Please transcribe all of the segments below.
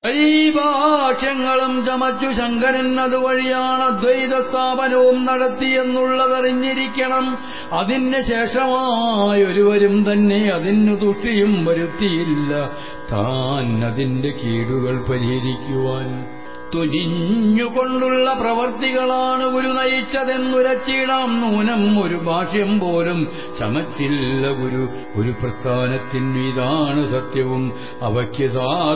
ഈ ഭാഷ്യങ്ങളും ചമച്ചു ശങ്കരൻ അതുവഴിയാണ് അദ്വൈത സ്ഥാപനവും നടത്തിയെന്നുള്ളതറിഞ്ഞിരിക്കണം അതിന് ശേഷമായൊരുവരും തന്നെ അതിനു തുഷ്ടിയും വരുത്തിയില്ല താൻ അതിന്റെ കീടുകൾ പരിഹരിക്കുവാൻ തുനിഞ്ഞുകൊണ്ടുള്ള പ്രവർത്തികളാണ് ഗുരു നയിച്ചതെന്നുരച്ചിടാം നൂനം ഒരു ഭാഷ്യം പോലും ചമച്ചില്ല ഗുരു ഒരു പ്രസ്ഥാനത്തിനു ഇതാണ് സത്യവും അവയ്ക്ക്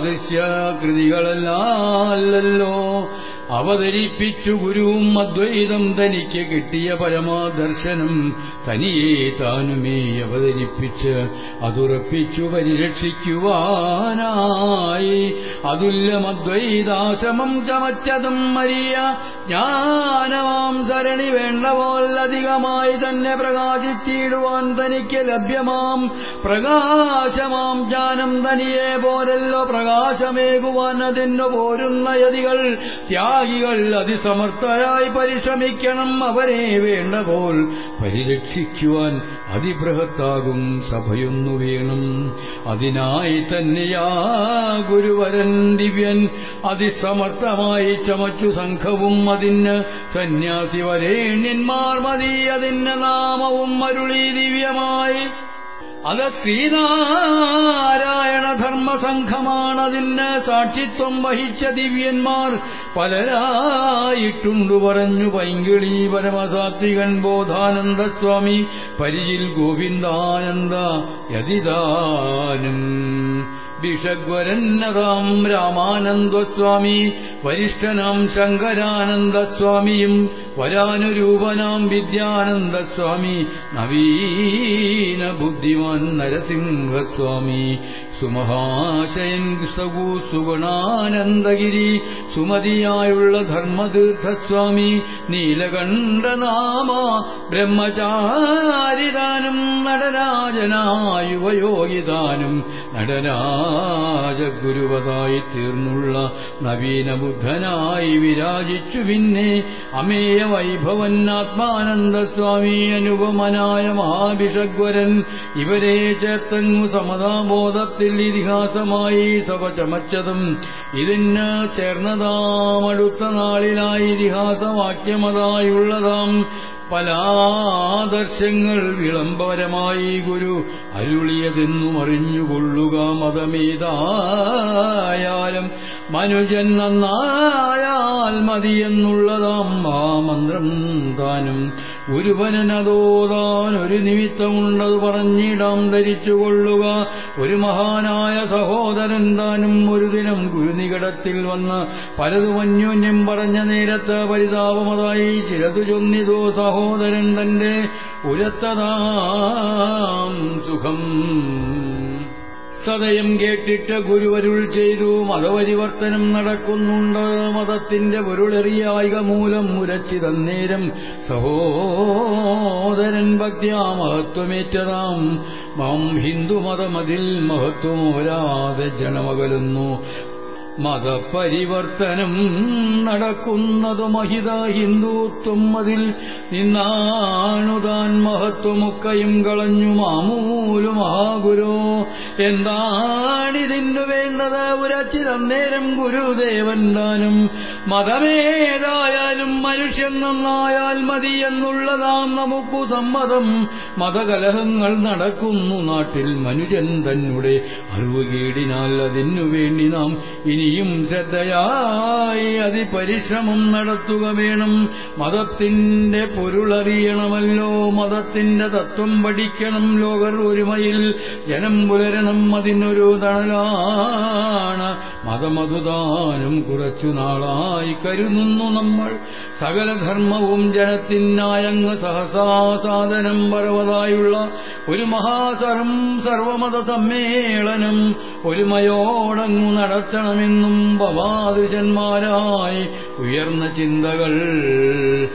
സാദൃശ്യകൃതികളല്ലല്ലോ അവതരിപ്പിച്ചു ഗുരുവും അദ്വൈതം തനിക്ക് കിട്ടിയ പരമാദർശനം തനിയെ താനുമേ അവതരിപ്പിച്ച് അതുറപ്പിച്ചു പരിരക്ഷിക്കുവാനായി അതുല്യമദ്വൈതാശമം ചമച്ചതും മരിയ ജ്ഞാനമാം സരണി വേണ്ട പോലധികമായി തന്നെ പ്രകാശിച്ചിടുവാൻ തനിക്ക് ലഭ്യമാം പ്രകാശമാം ജ്ഞാനം തനിയെ പോരല്ലോ പ്രകാശമേകുവാൻ അതിനു പോരുന്ന യതികൾ ത്യാഗികൾ അതിസമർത്ഥരായി പരിശ്രമിക്കണം അവരെ വേണ്ട പോൽ പരിരക്ഷിക്കുവാൻ അതിബൃഹത്താകും സഭയൊന്നു വേണം അതിനായി തന്നെയാ ഗുരുവരൻ ദിവ്യൻ അതിസമർത്ഥമായി ചമച്ചു സംഘവും അതിന് സന്യാസി വരേണ്യന്മാർ മതി അതിന് നാമവും അരുളി ദിവ്യമായി അത് ശ്രീനാരായണ ധർമ്മസംഘമാണതിന് സാക്ഷിത്വം വഹിച്ച ദിവ്യന്മാർ പലരായിട്ടുണ്ടു പറഞ്ഞു പൈങ്കിളി പരമസാത്വികൻ ബോധാനന്ദ സ്വാമി പരിചിൽ ഗോവിന്ദാനന്ദ യതിദാനും ബിഷഗ്വരന്നതാം രാമാനന്ദസ്വാമി വരിഷ്ഠനാം ശങ്കരാനന്ദസ്വാമിയും വരാനുരൂപനാം വിദ്യാനന്ദസ്വാമി നവീന ബുദ്ധിമാൻ നരസിംഹസ്വാമി സുമഹാശയൻ സകു സുഗുണാനന്ദഗിരി സുമതിയായുള്ള ധർമ്മതീർത്ഥസ്വാമി നീലകണ്ഠനാമ ബ്രഹ്മചാരിദാനും നടരാജനായുവയോഗിദാനും നടരാജഗുരുവതായി തീർന്നുള്ള നവീനബുദ്ധനായി വിരാജിച്ചു പിന്നെ അമേയ വൈഭവൻ ആത്മാനന്ദസ്വാമി അനുപമനായ മഹാഭിഷഗ്വരൻ ഇവരെ ചേർത്തങ്ങു സമതാബോധത്തിൽ ഇതിഹാസമായി സഭ ചമച്ചതും ഇതിന് ചേർന്നതാം അടുത്ത നാളിലായി ഇതിഹാസവാക്യമതായുള്ളതാം പലാദർശങ്ങൾ വിളംബരമായി ഗുരു അരുളിയതെന്നും അറിഞ്ഞുകൊള്ളുക മതമേതായാലും മനുജൻ നന്നായാൽ മതിയെന്നുള്ളതാം ആ മന്ത്രം താനും ഗുരുവനതോതാൻ ഒരു നിമിത്തമുണ്ടത് പറഞ്ഞിടാം ധരിച്ചുകൊള്ളുക ഒരു മഹാനായ സഹോദരൻ താനും ഒരു ദിനം ഗുരുനികടത്തിൽ വന്ന് പലതും അന്യോന്യം പറഞ്ഞ നേരത്ത് പരിതാപമതായി ചിലതു ചൊന്നിതോ സഹോദരൻ തന്റെ ഉരത്തതാം സുഖം സദയം കേട്ടിട്ട് ഗുരുവരുൾ ചെയ്തു മതപരിവർത്തനം നടക്കുന്നുണ്ട് മതത്തിന്റെ പൊരുളെറിയായിക മൂലം മുരച്ചിതന്നേരം സഹോദരൻ ഭക്തിയാ മഹത്വമേറ്റതാം മാം ഹിന്ദുമതമതിൽ മഹത്വമോരാതെ ജനമകലുന്നു മതപരിവർത്തനം നടക്കുന്നതു മഹിത ഹിന്ദുത്വം അതിൽ നിന്നാണുതാൻ മഹത്വമൊക്കെയും കളഞ്ഞു മാമൂലു മഹാഗുരു എന്താണിതിനു വേണ്ടത് ഉരച്ചിതം നേരം ഗുരുദേവൻ താനും മതമേതായാലും മനുഷ്യൻ നന്നായാൽ മതി എന്നുള്ളതാം നമുക്കു സമ്മതം മതകലഹങ്ങൾ നടക്കുന്നു നാട്ടിൽ മനുഷ്യൻ തന്നെ അറിവുകേടിനാൽ അതിനു വേണ്ടി നാം ഇനിയും ശ്രദ്ധയായി അതിപരിശ്രമം നടത്തുക വേണം മതത്തിന്റെ പൊരുളറിയണമല്ലോ മതത്തിന്റെ തത്വം പഠിക്കണം ലോകർ ഒരുമയിൽ ജനം പുലരണം അതിനൊരു തണലാണ് മതമതുദാനം കുറച്ചു നാളായി കരുതുന്നു നമ്മൾ സകല ധർമ്മവും ജനത്തിനായങ്ങ് സഹസാസാധനം പർവതായുള്ള ഒരു മഹാസരം സർവമത സമ്മേളനം ഒരുമയോടങ്ങു നടത്തണമെന്നും ഭവാദൃശന്മാരായി ഉയർന്ന ചിന്തകൾ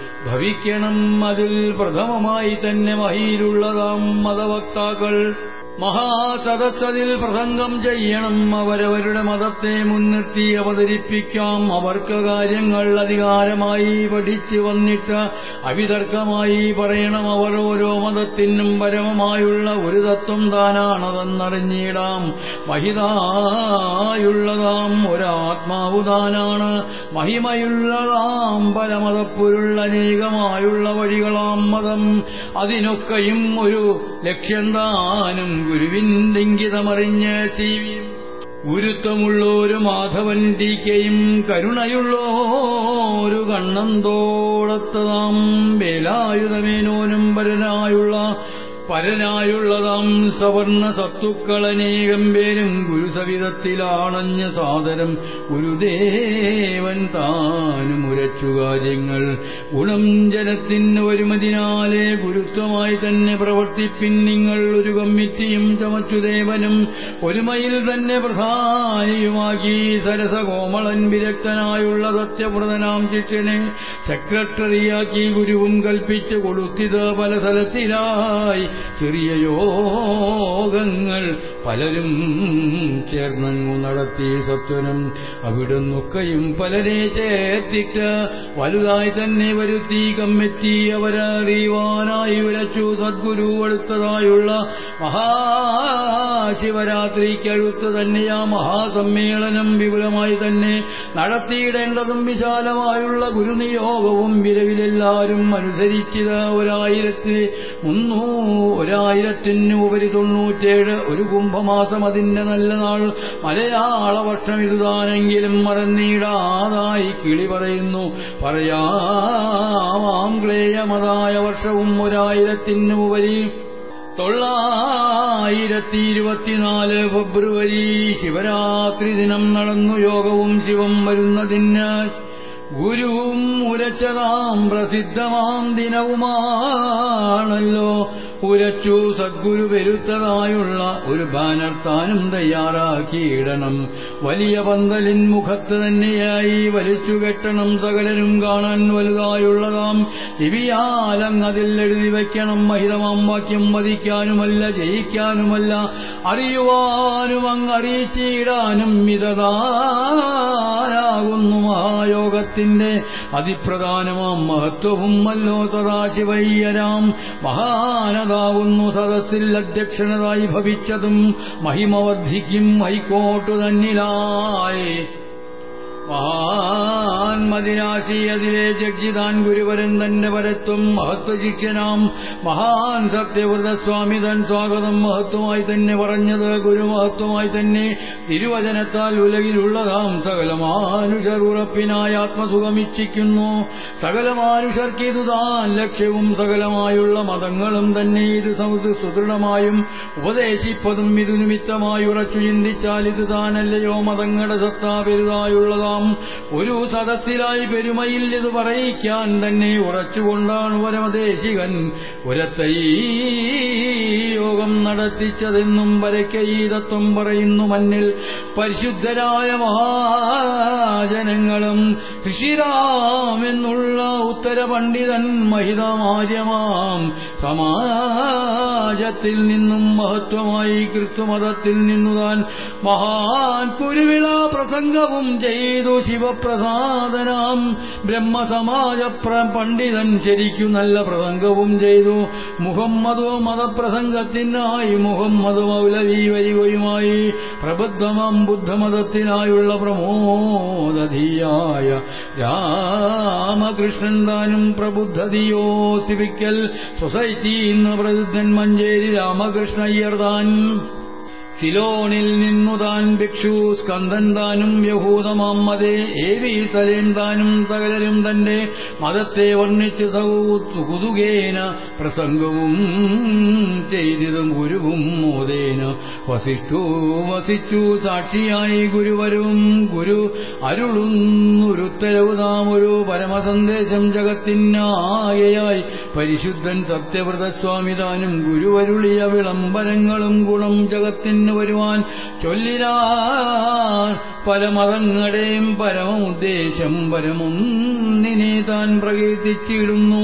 ഭവിക്കണം അതിൽ പ്രഥമമായി തന്നെ മഹിയിലുള്ളതാം മതവക്താക്കൾ മഹാസദസ്സതിൽ പ്രസംഗം ചെയ്യണം അവരവരുടെ മതത്തെ മുൻനിർത്തി അവതരിപ്പിക്കാം അവർക്ക് കാര്യങ്ങൾ അധികാരമായി പഠിച്ചു വന്നിട്ട് അവിതർക്കമായി പറയണം അവർ ഓരോ മതത്തിനും പരമമായുള്ള ഒരു തത്വം താനാണതെന്നറിഞ്ഞിടാം മഹിതായുള്ളതാം ഒരാത്മാവു താനാണ് മഹിമയുള്ളതാം പരമതപ്പൊരുൾ അനേകമായുള്ള വഴികളാം മതം അതിനൊക്കെയും ഒരു ലക്ഷ്യം താനും ഗുരുവിന്റെ ഇംഗിതമറിഞ്ഞ് സീവിയും ഗുരുത്വമുള്ളൊരു മാധവൻ ടീക്കയും കരുണയുള്ളോരു കണ്ണന്തോടത്തതാം വേലായുധമേനോനും പരനായുള്ള പരനായുള്ളതാം സവർണ സത്തുക്കളനേകം പേരും ഗുരുസവിധത്തിലാണഞ്ഞ സാദരം ഗുരുദേവൻ താനും ഉരച്ചു കാര്യങ്ങൾ ഗുണം ജനത്തിന് വരുമതിനാലെ ഗുരുത്വമായി തന്നെ പ്രവർത്തിപ്പിൻ നിങ്ങൾ ഒരു കമ്മിറ്റിയും ചമച്ചുദേവനും ഒരുമയിൽ തന്നെ പ്രധാനിയുമാക്കി സരസകോമളൻ വിരക്തനായുള്ള സത്യപ്രദനാം ശിഷ്യനെ സെക്രട്ടറിയാക്കി ഗുരുവും കൽപ്പിച്ചു കൊടുത്തിത് പല സ്ഥലത്തിലായി ചെറിയ യോഗങ്ങൾ പലരും ചേർന്നങ്ങു നടത്തി സത്വനം അവിടുന്നൊക്കെയും പലരെ ചേർത്തിട്ട് വലുതായി തന്നെ വരുത്തി കമ്മിറ്റി അവരറിയുവാനായി വിലച്ചു സദ്ഗുരു അടുത്തതായുള്ള മഹാശിവരാത്രിക്കഴുത്ത് തന്നെയാ മഹാസമ്മേളനം വിപുലമായി തന്നെ നടത്തിയിടേണ്ടതും വിശാലമായുള്ള ഗുരുനിയോഗവും വിരവിലെല്ലാവരും അനുസരിച്ചത് ഒരായിരത്തി മുന്നൂ ഒരായിരത്തിന് ഉപരി തൊണ്ണൂറ്റേഴ് ഒരു കുംഭമാസം അതിന്റെ നല്ല നാൾ മലയാള വർഷം ഇതുതാനെങ്കിലും മറന്നിടാതായി കിളി പറയുന്നു പറയാമാം ക്ലേയമതായ വർഷവും ഒരായിരത്തിന് ഉപരി തൊള്ളായിരത്തി ഇരുപത്തിനാല് ഫെബ്രുവരി ശിവരാത്രി ദിനം നടന്നു യോഗവും ശിവം വരുന്നതിന് ഗുരുവും ഉരച്ചതാം പ്രസിദ്ധമാം ദിനവുമാണല്ലോ ഉരച്ചു സദ്ഗുരു വരുത്തതായുള്ള ഒരു ബാനർ താനും തയ്യാറാക്കിയിടണം വലിയ പന്തലിൻ മുഖത്ത് തന്നെയായി വലിച്ചു കെട്ടണം സകലരും കാണാൻ വലുതായുള്ളതാം ദിവ്യാലങ് അതിൽ എഴുതി വയ്ക്കണം മഹിതമാം വാക്യം വധിക്കാനുമല്ല ജയിക്കാനുമല്ല അറിയുവാനും അങ്ങ് അറിയിച്ചിടാനും ഇതാകുന്നു മഹായോഗത്തിന്റെ അതിപ്രധാനമാം മഹത്വവും അല്ലോ സദാശിവയ്യരാം മഹാനതാവുന്നു സദസ്സിൽ അധ്യക്ഷനതായി ഭവിച്ചതും മഹിമവർദ്ധിക്കും ഹൈക്കോട്ടു തന്നിലായി മഹാൻമതിരാശി അതിലെ ജഡ്ജിതാൻ ഗുരുവരൻ തന്റെ പരത്വം മഹത്വശിഷ്യനാം മഹാൻ സത്യവ്രതസ്വാമി തൻ സ്വാഗതം മഹത്വമായി തന്നെ പറഞ്ഞത് ഗുരുമഹത്വമായി തന്നെ തിരുവചനത്താൽ ഉലകിലുള്ളതാം സകലമാനുഷർ ഉറപ്പിനായി ആത്മസുഖമിച്ഛിക്കുന്നു സകലമാനുഷർക്കിതുതാൻ ലക്ഷ്യവും സകലമായുള്ള മതങ്ങളും തന്നെ ഇത് സുദൃഢമായും ഉപദേശിപ്പതും ഇതു നിമിത്തമായി ഉറച്ചു ചിന്തിച്ചാൽ ഇത് താനല്ലയോ മതങ്ങളുടെ സത്താ പെരുതായുള്ളതാം ഒരു സദസ്സിലായി പെരുമയിൽ ഇത് പറയിക്കാൻ തന്നെ ഉറച്ചുകൊണ്ടാണ് പരമദേശികൻ ഒരത്തൈ യോഗം നടത്തിച്ചതെന്നും വരയ്ക്ക ഈ തത്വം പറയുന്നു മണ്ണിൽ പരിശുദ്ധരായ മഹാജനങ്ങളും ഋഷിരാമെന്നുള്ള ഉത്തര പണ്ഡിതൻ മഹിതമാര്യമാം സമാജത്തിൽ നിന്നും മഹത്വമായി കൃത്വമതത്തിൽ നിന്നുതാൻ മഹാൻ കുരുവിള പ്രസംഗവും ചെയ്തു ശിവപ്രസാദനാം ബ്രഹ്മസമാജ പണ്ഡിതൻ ശരിക്കു നല്ല പ്രസംഗവും ചെയ്തു മുഹമ്മദ് മതപ്രസംഗത്തിനായി മുഹമ്മദ് മൗലവി വരികയുമായി പ്രബുദ്ധമാം ബുദ്ധമതത്തിനായുള്ള പ്രമോദധിയായ രാമകൃഷ്ണൻ താനും പ്രബുദ്ധതിയോസിപ്പിക്കൽ സൊസൈറ്റി ഇന്ന് പ്രസിദ്ധൻ മഞ്ചേരി രാമകൃഷ്ണ അയ്യർ താൻ സിലോണിൽ നിന്നു താൻ ഭിക്ഷു സ്കന്ദൻ താനും യഹൂദമാം മതേ ഏവി സലേം താനും സകലരും തന്റെ മതത്തെ വർണ്ണിച്ച് കുതുകേന പ്രസംഗവും ചെയ്തതും ഗുരുവും മോദേന വസിഷ്ഠു വസിച്ചു സാക്ഷിയായി ഗുരുവരും ഗുരു അരുളുന്നൊരുത്തരവ് നാം ഒരു പരമസന്ദേശം ജഗത്തിനാകയായി പരിശുദ്ധൻ സത്യവ്രതസ്വാമിതാനും ഗുരുവരുളിയ വിളംബരങ്ങളും ഗുണം ജഗത്തിന് വരുവാൻ ചൊല്ലിനാൻ പല മതങ്ങളുടെയും പരമോദ്ദേശം പരമൊന്നിനെ താൻ പ്രകീർത്തിച്ചിടുന്നു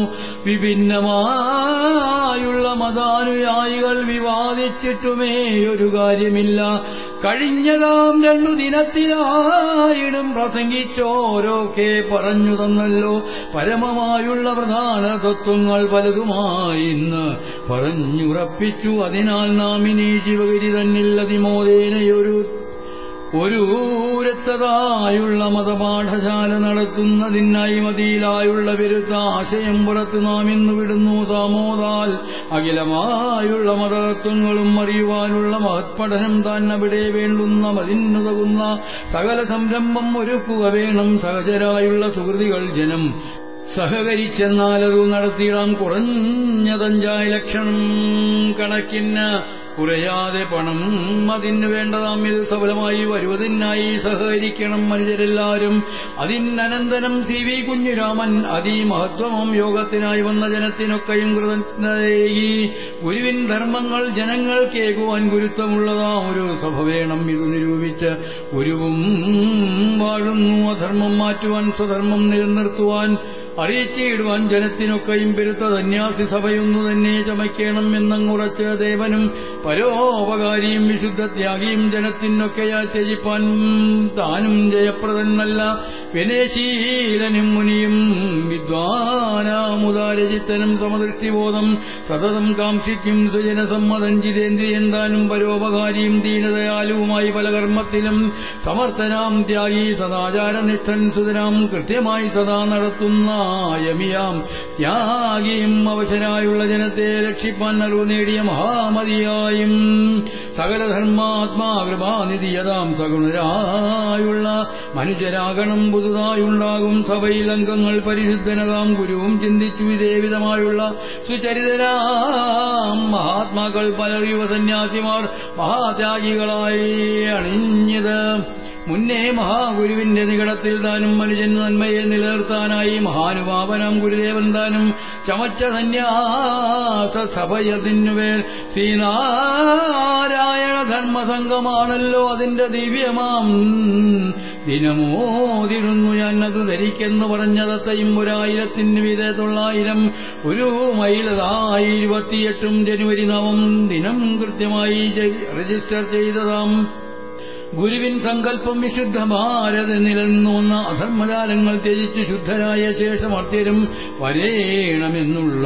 വിഭിന്നമായുള്ള മതാനുയായികൾ വിവാദിച്ചിട്ടുമേ ഒരു കാര്യമില്ല കഴിഞ്ഞതാം രണ്ടു ദിനത്തിലായിടും പ്രസംഗിച്ചോരോക്കെ പറഞ്ഞു തന്നല്ലോ പരമമായുള്ള പ്രധാന തത്വങ്ങൾ പലതുമായി ഇന്ന് പറഞ്ഞുറപ്പിച്ചു അതിനാൽ നാം ഇനി ശിവഗിരി തന്നിൽ അതിമോദേനയൊരു ഒരു രക്തതായുള്ള മതപാഠശാല നടത്തുന്നതിനായി മതിയിലായുള്ള വിരുദ്ധ ആശയം പുറത്ത് നാം ഇന്ന് വിടുന്നു താമോദാൽ അഖിലമായുള്ള മതതത്വങ്ങളും അറിയുവാനുള്ള മഹത്പഠനം താൻ അവിടെ വേണ്ടുന്ന മതിന്നുതകുന്ന സകല സംരംഭം ഒരുക്കുക വേണം സഹചരായുള്ള സുഹൃതികൾ ജനം സഹകരിച്ചെന്നാലതു നടത്തിയിടാം കുറഞ്ഞതഞ്ചായ ലക്ഷണം കണക്കിന് കുറയാതെ പണം അതിന് വേണ്ടതാം ഇത് സഫലമായി വരുവതിനായി സഹകരിക്കണം മനുഷ്യരെല്ലാവരും അതിനനന്തരം സി വി കുഞ്ഞുരാമൻ അതിമഹത്വമം യോഗത്തിനായി വന്ന ജനത്തിനൊക്കെയും കൃതജ്ഞതയേകി ഗുരുവിൻ ധർമ്മങ്ങൾ ജനങ്ങൾ കേൾക്കുവാൻ ഗുരുത്വമുള്ളതാം ഒരു സഭ വേണം ഇത് നിരൂപിച്ച് ഗുരുവും വാഴുന്നു അധർമ്മം മാറ്റുവാൻ സ്വധർമ്മം നിലനിർത്തുവാൻ അറിയിച്ചിടുവാൻ ജനത്തിനൊക്കെയും പെരുത്ത സന്യാസി സഭയൊന്നു തന്നെ ചമയ്ക്കണം എന്നങ്ങുറച്ച് ദേവനും പരോപകാരിയും വിശുദ്ധത്യാഗിയും ജനത്തിനൊക്കെയാ ത്യജിപ്പാൻ താനും ജയപ്രദന്നല്ല വിനയശീലനും മുനിയും വിദ്വാനാമുദാരചിത്തനും സമദൃഷ്ടിബോധം സതതം കാംക്ഷിക്കും സുജനസമ്മതം ജിതേന്ദ്രിയൻ താനും പരോപകാരിയും ദീനദയാലുവുമായി പല കർമ്മത്തിലും സമർത്ഥനാം ത്യാഗി സദാചാരനിഷ്ഠൻ സുതരാം കൃത്യമായി സദാ നടത്തുന്ന യമിയാം ത്യാഗിയും അവശരായുള്ള ജനത്തെ രക്ഷിപ്പാൻ അറിവ് നേടിയ മഹാമതിയായും സകലധർമാത്മാകൃപാനിധിയതാം സഗുണരായുള്ള മനുഷ്യരാകണം പുതുതായുണ്ടാകും സഭയിൽ അംഗങ്ങൾ പരിശുദ്ധനതാം ഗുരുവും ചിന്തിച്ചു ഇതേവിധമായുള്ള സുചരിതരാം മഹാത്മാക്കൾ പലർ യുവ സന്യാസിമാർ മഹാത്യാഗികളായി അണിഞ്ഞത് മുന്നേ മഹാഗുരുവിന്റെ നികടത്തിൽ താനും മനുഷ്യൻ നന്മയെ നിലനിർത്താനായി മഹാനുഭാവനം ഗുരുദേവൻ താനും ചമച്ച സന്യാസ സഭയതിനുവേൽ ശ്രീനാരായണ ധർമ്മസംഘമാണല്ലോ അതിന്റെ ദിവ്യമാം ദിനമോതിരുന്നു ഞാൻ അത് ധരിക്കെന്ന് പറഞ്ഞതത്തയും ഒരായിരത്തിന് വിധ തൊള്ളായിരം ഒരു മൈലതായി ഇരുപത്തിയെട്ടും ജനുവരി നവം ദിനം കൃത്യമായി രജിസ്റ്റർ ചെയ്തതാം ഗുരുവിൻ സങ്കല്പം വിശുദ്ധമാരത് നിലനിന്നുവന്ന അധർമ്മജാലങ്ങൾ ത്യജിച്ച് ശുദ്ധരായ ശേഷം അത്യരും വരേണമെന്നുള്ള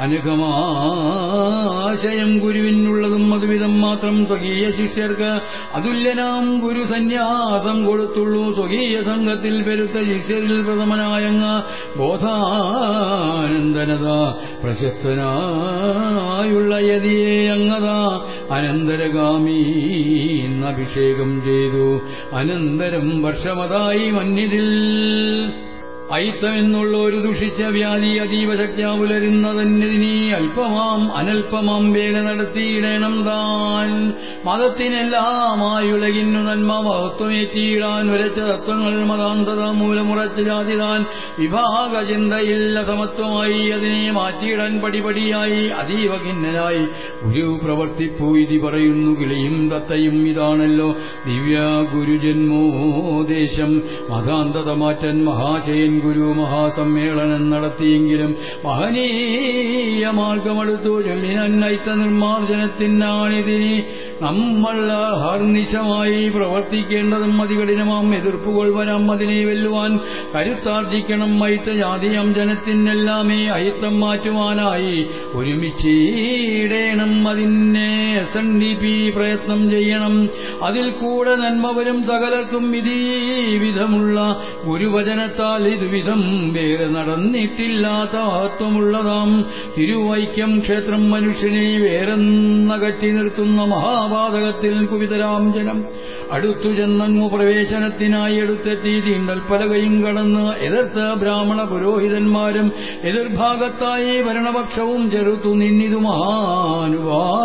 അനുഗമാശയം ഗുരുവിനുള്ളതും അതുവിധം മാത്രം സ്വകീയ ശിഷ്യർക്ക് അതുല്യനാം ഗുരു സന്യാസം കൊടുത്തുള്ളൂ സ്വകീയ സംഘത്തിൽ പെരുത്ത ശിഷ്യരിൽ പ്രഥമനായങ്ങ ബോധാനന്ദനത പ്രശസ്തനായുള്ള യതിയെ അങ്ങത അനന്തരഗാമി അഭിഷേകം ചെയ്തു അനന്തരം വർഷമതായി മന്നിതിൽ അയിത്തമെന്നുള്ള ഒരു ദുഷിച്ച വ്യാധി അതീവ ശക്തിയാ പുലരുന്നതന്നിതിനി അല്പമാം അനൽപമാം വേല നടത്തിയിടണം താൻ മതത്തിനെല്ലാമായുലകിന്നു നന്മ മഹത്വമേറ്റിയിടാൻ ഉരച്ച തത്വങ്ങൾ മതാന്തത മൂലമുറച്ച ജാതി താൻ വിഭാഗ ചിന്തയില്ല സമത്വമായി അതിനെ മാറ്റിയിടാൻ പടിപടിയായി അതീവ ഖിന്നനായി ഗുരു പ്രവർത്തിപ്പു ഇതി പറയുന്നു കിളിയും തത്തയും ഇതാണല്ലോ ദിവ്യ ഗുരുജന്മോദേശം മതാന്തത മാറ്റൻ മഹാശയൻ ഗുരു മഹാസമ്മേളനം നടത്തിയെങ്കിലും മഹനീയ മാർഗമെടുത്തു ചൊല്ലിനന്നൈത്ത നിർമ്മാർജ്ജനത്തിനാണിതിനി നമ്മൾ ഹർനിശമായി പ്രവർത്തിക്കേണ്ടതും അതികഠിനമാം എതിർപ്പുകൾ വരാം അതിനെ വെല്ലുവാൻ കരുത്താർജിക്കണം അയിത്ത ജാതിയം ജനത്തിനെല്ലാമേ അയിത്തം മാറ്റുവാനായി ഒരുമിച്ചിടേണം അതിനെ എസ് എൻ ഡി പി പ്രയത്നം ചെയ്യണം അതിൽ കൂടെ നന്മ വരും സകലർക്കും ഇതീ വിധമുള്ള ഗുരുവചനത്താൽ ഇതുവിധം വേറെ നടന്നിട്ടില്ലാത്ത മഹത്വമുള്ളതാം തിരുവൈക്യം ക്ഷേത്രം മനുഷ്യനെ വേറെന്നകറ്റി നിർത്തുന്ന മഹാപാതകത്തിൽ കുവിതരാം ജനം അടുത്തു ചെന്നങ്ങു പ്രവേശനത്തിനായി എടുത്തെത്തി തീണ്ടൽ പലകയും കടന്ന് എതിർത്ത് ബ്രാഹ്മണ പുരോഹിതന്മാരും എതിർഭാഗത്തായി ഭരണപക്ഷവും ചെറുത്തു നിന്നിതു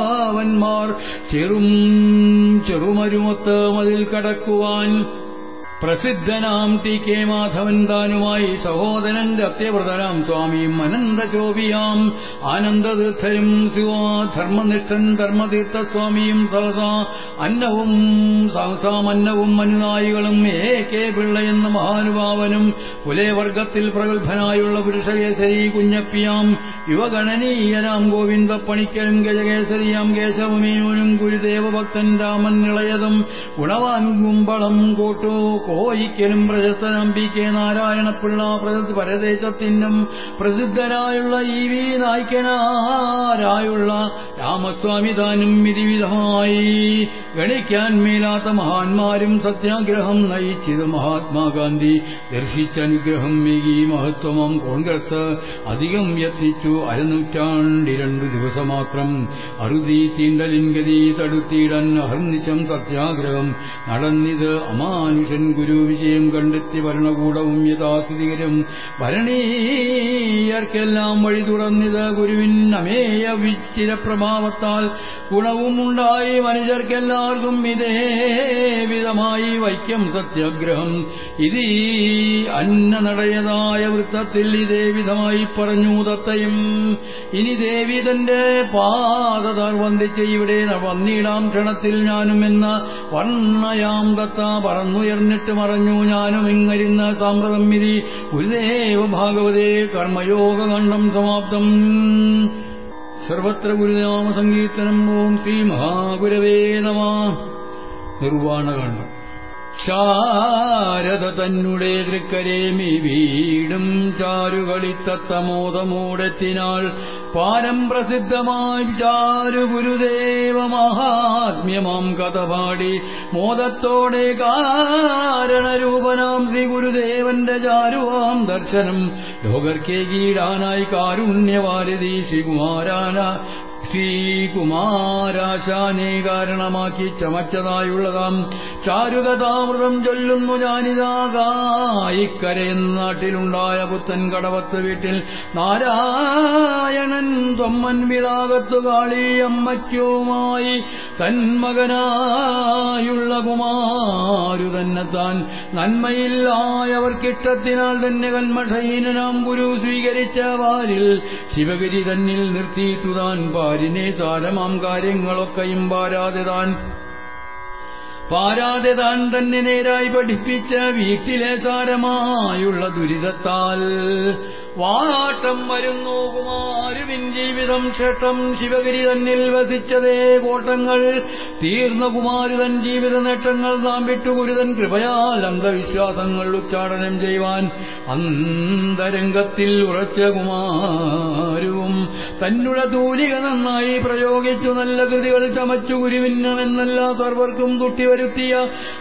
മഹാനുഭാവന്മാർ ചെറും ചെറുമരുമൊത്ത് മതിൽ കടക്കുവാൻ പ്രസിദ്ധനാം ടി കെ മാധവൻ താനുമായി സഹോദരൻ സത്യവ്രതനാം സ്വാമിയും അനന്തശോഭിയാം ആനന്ദതീർത്ഥരും ശിവാ ധർമ്മനിഷ്ഠൻ ധർമ്മതീർത്ഥസ്വാമിയും സഹസാ അന്നവും സഹസാമന്നവും അനുനായികളും എ കെ പിള്ള എന്ന മഹാനുഭാവനും കുലവർഗത്തിൽ പ്രഗത്ഭനായുള്ള പുരുഷകേസരി കുഞ്ഞപ്പിയാം യുവഗണനീയനാം ഗോവിന്ദ പണിക്കരും ഗജകേസരിയാം കേശവമേനോനും ഗുരുദേവഭക്തൻ രാമൻ ഇളയതും ഗുണവാൻ കുമ്പളം കോട്ടു കോയിക്കലും പ്രശസ്തനം പി കെ നാരായണപിള്ള പ്രസിദ്ധ പരദേശത്തിനും പ്രസിദ്ധരായുള്ള ഇ വി നായ്ക്കനാരായുള്ള രാമസ്വാമി താനും വിധിവിധമായി ഗണിക്കാൻ മേലാത്ത മഹാന്മാരും സത്യാഗ്രഹം നയിച്ചത് മഹാത്മാഗാന്ധി ദർശിച്ച അനുഗ്രഹം മേകി മഹത്വമം കോൺഗ്രസ് അധികം യത്നിച്ചു അരനൂറ്റാണ്ടിരണ്ടു ദിവസമാത്രം അറുതി തീണ്ടലിൻഗതി തടുത്തിടാൻ അഹർനിശം സത്യാഗ്രഹം നടന്നിത് അമാനുഷൻ ഗുരു വിജയം കണ്ടെത്തി ഭരണകൂടവും യഥാസ്ഥിതികരും ഭരണീയർക്കെല്ലാം വഴി തുറന്നിത് ഗുരുവിൻ അമേയ വിച്ചിര പ്രഭാവത്താൽ ഗുണവുമുണ്ടായി മനുഷ്യർക്കെല്ലാവർക്കും ഇതേ വിധമായി വൈക്കം സത്യാഗ്രഹം ഇതീ അന്നനടയതായ വൃത്തത്തിൽ ഇതേ വിധമായി പറഞ്ഞു ദത്തയും ഇനി ദേവി തന്റെ പാദതാർ വന്ദിച്ച് ഇവിടെ വന്നിടാം ക്ഷണത്തിൽ ഞാനും എന്ന വർണ്ണയാം ദത്ത പറന്നുയർന്നിട്ട് മറഞ്ഞു ഞാനും ഇങ്ങരുന്ന സാമ്പ്രതം വിധി ഗുരുദേവ ഭാഗവതേ കർമ്മയോഗഖണ്ഡം സമാപ്തം സർവത്ര ഗുരുനാമ സങ്കീർത്തനം ഓം ശ്രീ മഹാഗുരവേ നമ നിർവാണകണ്ഠം ശാരദ തന്നെ തൃക്കരേമി വീടും ചാരുകളിത്തത്തമോദമൂടെത്തിനാൾ പാരം പ്രസിദ്ധമായി ചാരു ഗുരുദേവ മഹാത്മ്യമാം കഥ പാടി മോദത്തോടെ കാരണരൂപനാം ശ്രീ ഗുരുദേവന്റെ ചാരുവാം ദർശനം ലോകർക്കേകീടാനായി കാരുണ്യവാരതി ശ്രീകുമാരാന ശ്രീകുമാരാശാനെ കാരണമാക്കി ചമച്ചതായുള്ളതാം ചാരുകഥാമൃതം ചൊല്ലുന്നു ഞാനിതാകായിക്കരയെന്ന നാട്ടിലുണ്ടായ പുത്തൻ കടവത്ത് വീട്ടിൽ നാരായണൻ തൊമ്മൻ വിളാകത്തു കാളി അമ്മയ്ക്കുമായി തന്മകനായുള്ള കുമാരു തന്നെ താൻ നന്മയില്ലായവർക്കിഷ്ടത്തിനാൽ തന്നെ കന്മഷഹീനനാം ഗുരു സ്വീകരിച്ച വാരിൽ ശിവഗിരി തന്നിൽ നിർത്തിയിട്ടു താൻ പാരിനെ സാരമാം കാര്യങ്ങളൊക്കെയും പാരാതെ താൻ പാരാതെ താൻ തന്നെ നേരായി പഠിപ്പിച്ച വീട്ടിലെ സാരമായുള്ള ദുരിതത്താൽ വാട്ടം വരുന്നു കുമാരുവിൻ ജീവിതം ക്ഷേത്രം ശിവഗിരി തന്നിൽ വസിച്ചതേ കോട്ടങ്ങൾ തീർന്ന കുമാരുതൻ ജീവിത നേട്ടങ്ങൾ നാം വിട്ടു ഗുരുതൻ കൃപയാൽ അന്ധവിശ്വാസങ്ങൾ ഉച്ചാടനം ചെയ്യുവാൻ അന്തരംഗത്തിൽ ഉറച്ച കുമാരുവും തന്നുടെ തൂലിക നന്നായി പ്രയോഗിച്ചു നല്ല കൃതികൾ ചമച്ചു ഗുരുവിന്നമെന്നല്ല സർവർക്കും തുട്ടിവരുത്തിയ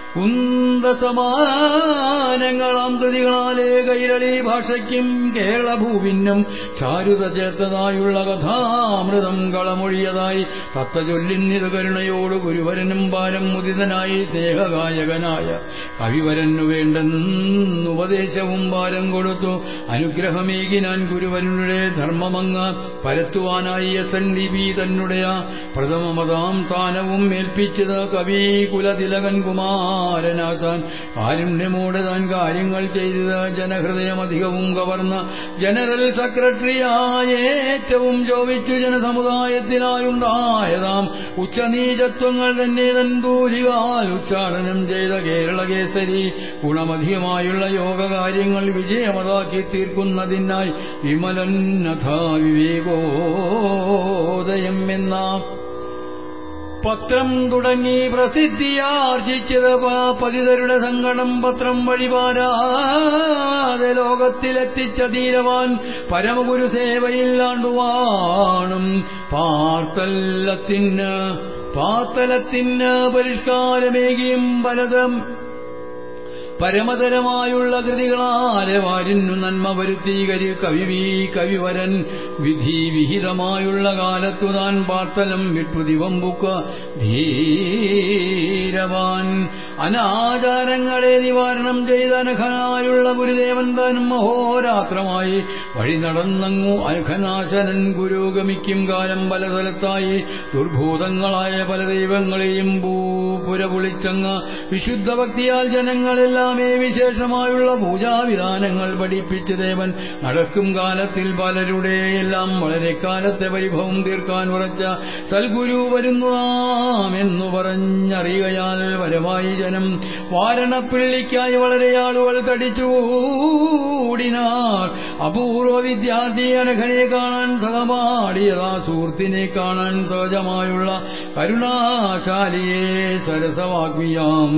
കുന്തസമാനങ്ങളാം കൃതികളാലേ കൈരളി ഭാഷയ്ക്കും കേരളഭൂവിനും ചാരുത ചേർത്തതായുള്ള കഥാമൃതം കളമൊഴിയതായി തത്തചൊല്ലിന്നിത് കരുണയോട് ഗുരുവരനും പാരം മുദിതനായി സ്നേഹഗായകനായ കവിവരനു വേണ്ടെന്നുപദേശവും പാരം കൊടുത്തു അനുഗ്രഹമേകിനാൻ ഗുരുവരനുടെ ധർമ്മമങ്ങ പരത്തുവാനായി എസ് എൻ ഡി ബി തന്നുടയ പ്രഥമമതാം സ്ഥാനവും ഏൽപ്പിച്ചത് കവി കുലതിലകൻ കുമാരനാശാൻ കാരുണ്യമോടെ താൻ കാര്യങ്ങൾ ചെയ്തത് ജനഹൃദയമധികവും കവർന്ന ജനറൽ സെക്രട്ടറിയായ ഏറ്റവും ചോദിച്ചു ജനസമുദായത്തിലായുണ്ടായതാം ഉച്ചനീചത്വങ്ങൾ തന്നെ തൻ തൂലികാൽ ഉച്ചാടനം ചെയ്ത കേരള കേസരി ഗുണമധികമായുള്ള യോഗകാര്യങ്ങൾ വിജയമതാക്കി തീർക്കുന്നതിനായി വിമലന്നഥ വിവേകോദയം എന്ന പത്രം തുടങ്ങി പ്രസിദ്ധിയാർജിച്ചത് പതിതരുടെ സങ്കടം പത്രം വഴിപാരാതെ ലോകത്തിലെത്തിച്ച ധീരവാൻ പരമഗുരു സേവയില്ലാണ്ടുവാണും പാർത്തല്ലത്തിന് പാത്തലത്തിന് പരിഷ്കാരമേകിയും പലതും പരമതരമായുള്ള കൃതികളാലെ വാരിന്നു നന്മ വരുത്തി കരി കവിവി കവിവരൻ വിധി വിഹിതമായുള്ള കാലത്തു താൻ പാർത്തലം വിട്ടു ദിവമ്പുക്ക ധീരവാൻ അനാചാരങ്ങളെ നിവാരണം ചെയ്ത അനഘനായുള്ള ഗുരുദേവൻ താനും മഹോരാത്രമായി വഴി നടന്നങ്ങു അനഘനാശനൻ പുരോഗമിക്കും കാലം പല സ്ഥലത്തായി ദുർഭൂതങ്ങളായ പല ദൈവങ്ങളെയും പുരപുളിച്ചങ്ങ് വിശുദ്ധ ഭക്തിയാൽ ജനങ്ങളെല്ലാം ജനങ്ങൾക്കെല്ലാമേ വിശേഷമായുള്ള പൂജാവിധാനങ്ങൾ പഠിപ്പിച്ച് ദേവൻ നടക്കും കാലത്തിൽ പലരുടെ എല്ലാം വളരെ കാലത്തെ പരിഭവം തീർക്കാൻ ഉറച്ച സൽഗുരു വരുന്നതാമെന്നു പറഞ്ഞറിയുകയാൽ വരവായി ജനം വാരണപ്പിള്ളിക്കായി വളരെ ആളുകൾ തടിച്ചുകൂടിനാർ അപൂർവ വിദ്യാർത്ഥി അനഘനെ കാണാൻ സഹപാടിയതാ സുഹൃത്തിനെ കാണാൻ സഹജമായുള്ള കരുണാശാലിയെ സരസവാഗ്മിയാം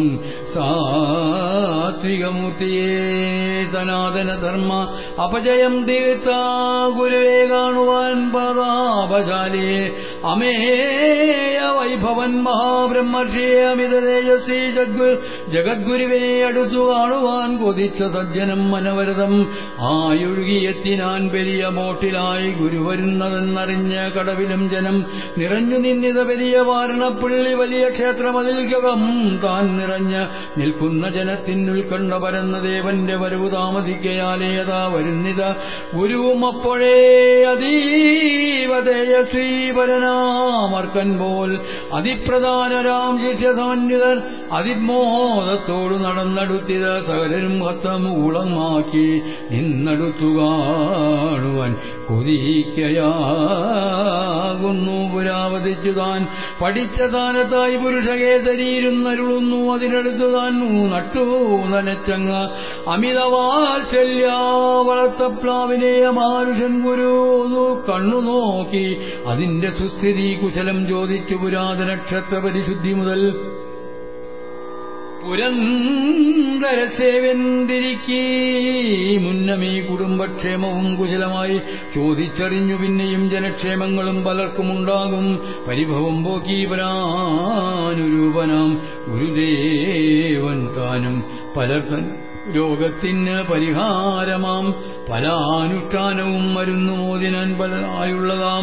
സാത്വികമൂർത്തിയെ സനാതനധർമ്മ അപജയം തീർത്ത ഗുരുവെ കാണുവാൻ പ്രതാപശാലിയെ അമേയ വൈഭവൻ മഹാബ്രഹ്മർഷിയെ അമിത തേജസ്വി ജഗ്ഗു ജഗദ്ഗുരുവെ അടുത്തു കാണുവാൻ കൊതിച്ച സജ്ജനം മനവരതം ആയൊഴുകിയെത്തിനാൻ പെരിയ ബോട്ടിലായി ഗുരു വരുന്നതെന്നറിഞ്ഞ കടവിലും ജനം നിറഞ്ഞു നിന്നിത പെരിയ വാരണപ്പള്ളി വലിയ ക്ഷേത്രമതിൽക്കകം താൻ നിറഞ്ഞ് നിൽക്കുന്ന ജനത്തിനുൾക്കണ്ട പരന്ന ദേവന്റെ വരവ് താമസിക്കയാലേതാ വരുന്നിത ഗുരുവും അപ്പോഴേ അതീവ തേജസ്വീ പരനാമർക്കൻ പോൽ അതിപ്രധാനരാം ശിഷ്യസമന്വിതർ അതിമോദത്തോടു നടന്നടുത്തിത് സകലരും ഹത്തമൂളമാക്കി നിന്നടുത്തു കാണുവാൻ കൊതിക്കയാകുന്നു പുരാവതിച്ചു താൻ പഠിച്ച താനത്തായി പുരുഷകേതരിയിരുന്നരുളുന്നു അതിനടുത്തു താൻ നട്ടു നനച്ചങ്ങ് അമിതവാത്സല്യ വളർത്തപ്ലാവിനെ മാനുഷൻ ഗുരു കണ്ണു നോക്കി അതിന്റെ സുസ്ഥിതി കുശലം ചോദിച്ചു പുരാതന ക്ഷത്ര പരിശുദ്ധി മുതൽ പുരന്തരസേവന്തിരിക്കീ മുന്നമീ കുടുംബക്ഷേമവും കുശലമായി ചോദിച്ചറിഞ്ഞു പിന്നെയും ജനക്ഷേമങ്ങളും പലർക്കുമുണ്ടാകും പരിഭവം പോക്കി പരാനുരൂപനാം ഗുരുദേവൻ താനും പലർക്കും രോഗത്തിന് പരിഹാരമാം പലാനുഷ്ഠാനവും മരുന്നു മോദിനാൻ പലായുള്ളതാം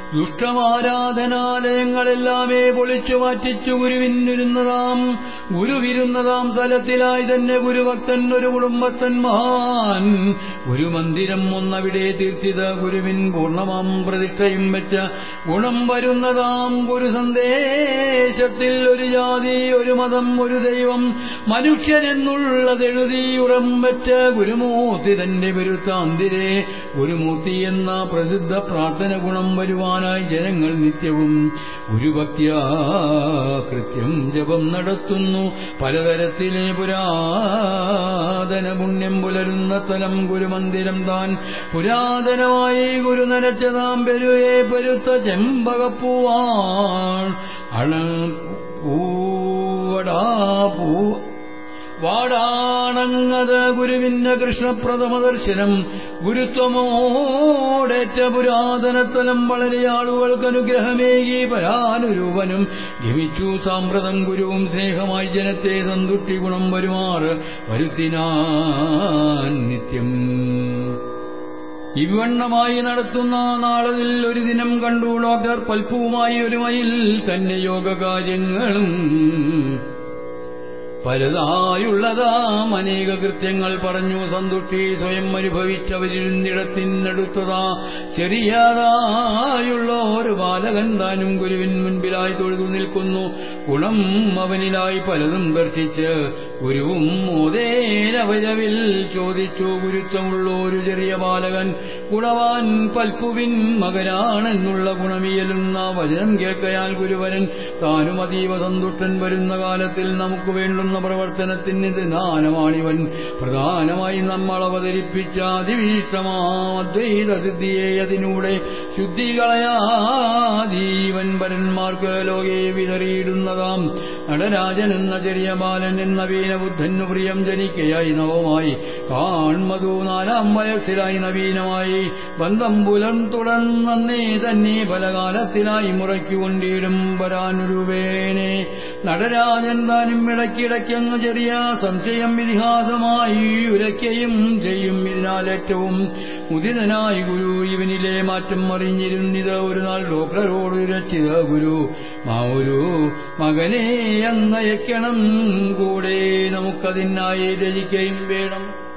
ദുഷ്ടമാരാധനാലയങ്ങളെല്ലാമേ പൊളിച്ചു മാറ്റിച്ചു ഗുരുവിന്നിരുന്നതാം ഗുരുവിരുന്നതാം സ്ഥലത്തിലായി തന്നെ ഗുരുഭക്തൻ ഒരു കുടുംബത്തൻ മഹാൻ ഗുരുമന്ദിരം ഒന്നവിടെ തീർത്തിത ഗുരുവിൻ പൂർണ്ണമാം പ്രതിഷ്ഠയും വെച്ച ഗുണം വരുന്നതാം ഗുരു സന്ദേശത്തിൽ ഒരു ജാതി ഒരു മതം ഒരു ദൈവം മനുഷ്യനെന്നുള്ളതെഴുതി ഉറം വെച്ച ഗുരുമൂർത്തി തന്റെ പെരുത്താന്തിരെ ഗുരുമൂർത്തി എന്ന പ്രസിദ്ധ പ്രാർത്ഥന ഗുണം വരുവാനായി ജനങ്ങൾ നിത്യവും ഗുരുഭക്തിയാ കൃത്യം ജപം നടത്തുന്നു പലതരത്തിലെ പുരാതന പുണ്യം പുലരുന്ന സ്ഥലം ഗുരുമന്ദിരം താൻ പുരാതനമായി ഗുരു നരച്ചതാം പെരുവേ പെരുത്ത ചെമ്പകപ്പൂവാൻ അണ പൂവടാ പൂ വാടാണങ്ങത് ഗുരുവിന്റെ കൃഷ്ണപ്രഥമ ദർശനം ഗുരുത്വമോടേറ്റ പുരാതനത്തലം വളരെ ആളുകൾക്ക് അനുഗ്രഹമേകി പരാനുരൂപനും ഗമിച്ചു സാമ്പ്രതം ഗുരുവും സ്നേഹമായി ജനത്തെ സന്തുഷ്ടി ഗുണം വരുമാറ് വരുത്തിനാൻ നിത്യം ഇവണ്ണമായി നടത്തുന്ന നാളതിൽ ഒരു ദിനം കണ്ടു ഡോക്ടർ പൽപ്പുവുമായി ഒരു മയിൽ തന്നെ യോഗകാര്യങ്ങളും പലതായുള്ളതാം അനേക കൃത്യങ്ങൾ പറഞ്ഞു സന്തുഷ്ടി സ്വയം അനുഭവിച്ചവരിരുന്നിടത്തിനടുത്തതാ ചെറിയതായുള്ള ഒരു ബാലകൻ താനും ഗുരുവിൻ മുൻപിലായി തൊഴുതു നിൽക്കുന്നു ഗുണം അവനിലായി പലതും ദർശിച്ച് ഗുരുവും മോദേനവരവിൽ ചോദിച്ചു ഗുരുത്വമുള്ള ഒരു ചെറിയ ബാലകൻ ഗുണവാൻ പൽപ്പുവിൻ മകനാണെന്നുള്ള ഗുണമിയലുന്ന വചനം കേൾക്കയാൽ ഗുരുവരൻ താനും അതീവ സന്തുഷ്ടൻ വരുന്ന കാലത്തിൽ നമുക്ക് വേണ്ടുന്ന പ്രവർത്തനത്തിന് ദാനമാണിവൻ പ്രധാനമായി നമ്മൾ അവതരിപ്പിച്ച അതിവിശിഷ്ടമാദ്വൈത സിദ്ധിയെ അതിനൂടെ ശുദ്ധികളയാദീവൻ പരന്മാർക്ക് ലോകെ വിതറിയിടുന്നതാം നടരാജൻ എന്ന ചെറിയ ബാലൻ എന്ന വീനബുദ്ധനു പ്രിയം ജനിക്കയായി നവമായി കാൺമതു നാലാം വയസ്സിലായി നവീനമായി ബന്ധം പുലം തുടർന്നേ തന്നെ പലകാലത്തിലായി മുറയ്ക്കൊണ്ടിടും വരാനുരുവേനെ നടരാജൻ താനും ഇടയ്ക്കിടയ്ക്കങ്ങ് ചെറിയ സംശയം ഇതിഹാസമായി ഉരയ്ക്കയും ചെയ്യും ഇതിനാൽ ഏറ്റവും മുദിതനായി ഗുരു ഇവനിലെ മാറ്റം അറിഞ്ഞിരുന്നിത് ഒരു നാൾ ഡോക്ടറോട് രക്ഷിത ഗുരു മാവൊരു മകനെ അങ്ങയക്കണം കൂടെ നമുക്കതിനായി രചിക്കുകയും വേണം